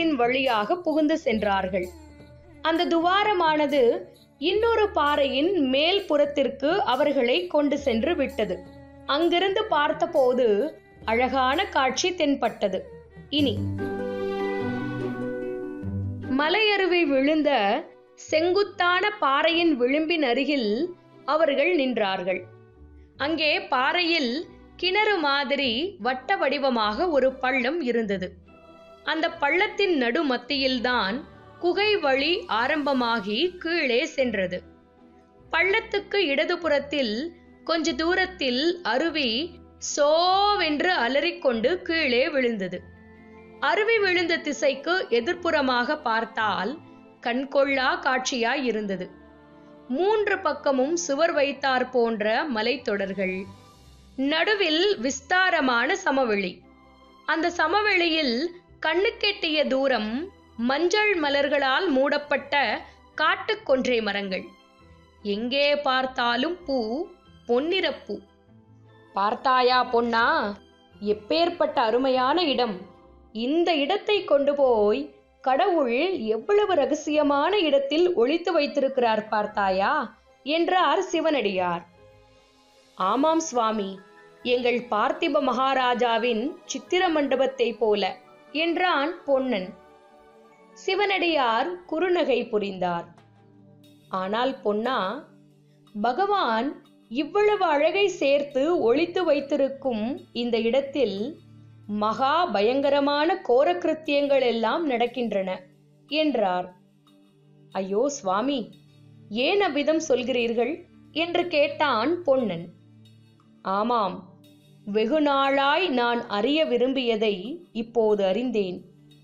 துவாரத்தின் வழியாக புகுந்து சென்றார்கள் அந்த துவாரமானது இன்னொரு பாறையின் மேல் புறத்திற்கு அவர்களை கொண்டு சென்று விட்டது அங்கிருந்து பார்த்தபோது அழகான காட்சி தென்பட்டது இனி மலையருவி விழுந்த செங்குத்தான பாறையின் விளிம்பின் அருகில் அவர்கள் நின்றார்கள் அங்கே பாறையில் கிணறு மாதிரி வட்ட வடிவமாக ஒரு பள்ளம் இருந்தது அந்த பள்ளத்தின் நடு மத்தியில்தான் குகை வழி ஆரம்பமாகி கீழே சென்றது பள்ளத்துக்கு இடதுபுறத்தில் கொஞ்ச தூரத்தில் அருவி சோவென்று அலறிக்கொண்டு கீழே விழுந்தது அருவி விழுந்த திசைக்கு எதிர்ப்புறமாக பார்த்தால் கண்கொள்ளா காட்சியாய் இருந்தது மூன்று பக்கமும் சுவர் வைத்தார் போன்ற மலைத்தொடர்கள் நடுவில் விஸ்தாரமான சமவெளி அந்த சமவெளியில் கண்ணுக்கெட்டிய தூரம் மஞ்சள் மலர்களால் மூடப்பட்ட காட்டுக் கொன்றை மரங்கள் எங்கே பார்த்தாலும் பூ பொன்னிறப்பூ பார்த்தாயா பொன்னா எப்பேற்பட்ட அருமையான இடம் இந்த இடத்தை கொண்டு போய் கடவுள் எவ்வளவு ரகசியமான இடத்தில் ஒளித்து வைத்திருக்கிறார் பார்த்தாயா என்றார் சிவனடியார் ஆமாம் சுவாமி எங்கள் பார்த்திப மகாராஜாவின் சித்திர மண்டபத்தை போல என்றான் பொன்னன் சிவனடியார் குறுநகை புரிந்தார் ஆனால் பொன்னா பகவான் இவ்வளவு அழகை சேர்த்து ஒளித்து வைத்திருக்கும் இந்த இடத்தில் மகா பயங்கரமான கோரக்கிருத்தியங்கள் எல்லாம் நடக்கின்றன என்றார் ஐயோ சுவாமி ஏன் அவ்விதம் சொல்கிறீர்கள் என்று கேட்டான் பொன்னன் ஆமாம் வெகு நாளாய் நான் அறிய விரும்பியதை இப்போது அறிந்தேன்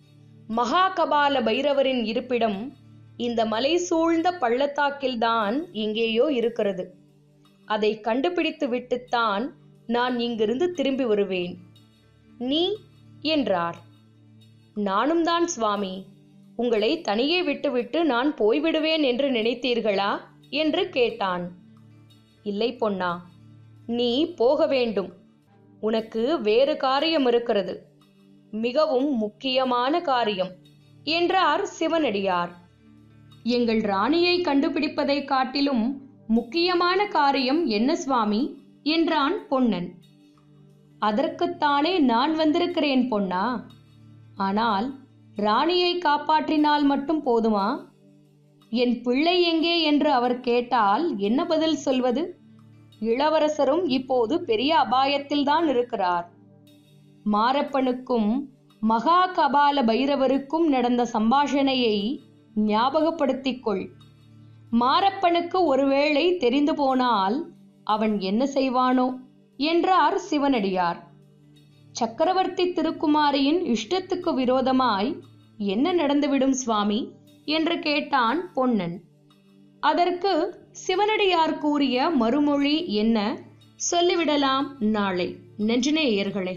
மகாகபால பைரவரின் இருப்பிடம் இந்த மலை சூழ்ந்த பள்ளத்தாக்கில்தான் எங்கேயோ இருக்கிறது அதை கண்டுபிடித்து விட்டுத்தான் நான் இங்கிருந்து திரும்பி வருவேன் நீ என்றார் நானும் தான் சுவாமி உங்களை தனியே விட்டுவிட்டு நான் போய்விடுவேன் என்று நினைத்தீர்களா என்று கேட்டான் இல்லை பொன்னா நீ போக வேண்டும் உனக்கு வேறு காரியம் இருக்கிறது மிகவும் முக்கியமான காரியம் என்றார் சிவனடியார் எங்கள் ராணியை கண்டுபிடிப்பதைக் காட்டிலும் முக்கியமான காரியம் என்ன சுவாமி என்றான் பொன்னன் அதற்குத்தானே நான் வந்திருக்கிறேன் பொன்னா ஆனால் ராணியை காப்பாற்றினால் மட்டும் போதுமா என் பிள்ளை எங்கே என்று அவர் கேட்டால் என்ன பதில் சொல்வது இளவரசரும் இப்போது பெரிய அபாயத்தில்தான் இருக்கிறார் மாரப்பனுக்கும் மகா கபால பைரவருக்கும் நடந்த சம்பாஷணையை ஞாபகப்படுத்திக் கொள் மாரப்பனுக்கு ஒருவேளை தெரிந்து போனால் அவன் என்ன செய்வானோ என்றார் சிவனடியார் சக்கரவர்த்தி திருக்குமாரியின் இஷ்டத்துக்கு விரோதமாய் என்ன நடந்துவிடும் சுவாமி என்று கேட்டான் பொன்னன் அதற்கு சிவனடியார் கூறிய மறுமொழி என்ன சொல்லிவிடலாம் நாளை நெஞ்சநேயர்களே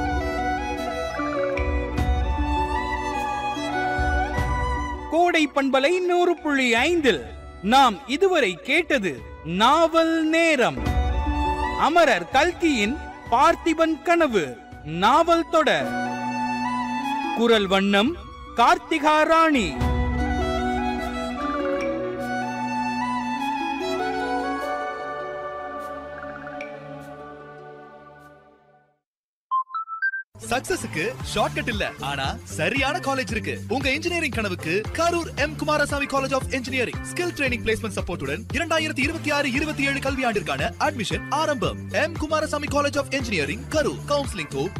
கோடை பண்பலை நூறு புள்ளி ஐந்தில் நாம் இதுவரை கேட்டது நாவல் நேரம் அமரர் கல்கியின் பார்த்திபன் கனவு நாவல் தொடர் குரல் வண்ணம் கார்த்திகா ராணி சக்சஸுக்கு ஷார்ட்கட் இல்ல ஆனா சரியான காலேஜ் இருக்கு உங்க இன்ஜினியரிங் கனவுக்கு Karur M Kumarasamy college of engineering skill training placement சப்போர்ட்டுடன் இரண்டாயிரத்தி இருபத்தி ஆறு இருபத்தி ஏழு கல்வியாண்டிற்கான அட்மிஷன் ஆரம்பம் M Kumarasamy college of engineering Karur counselling code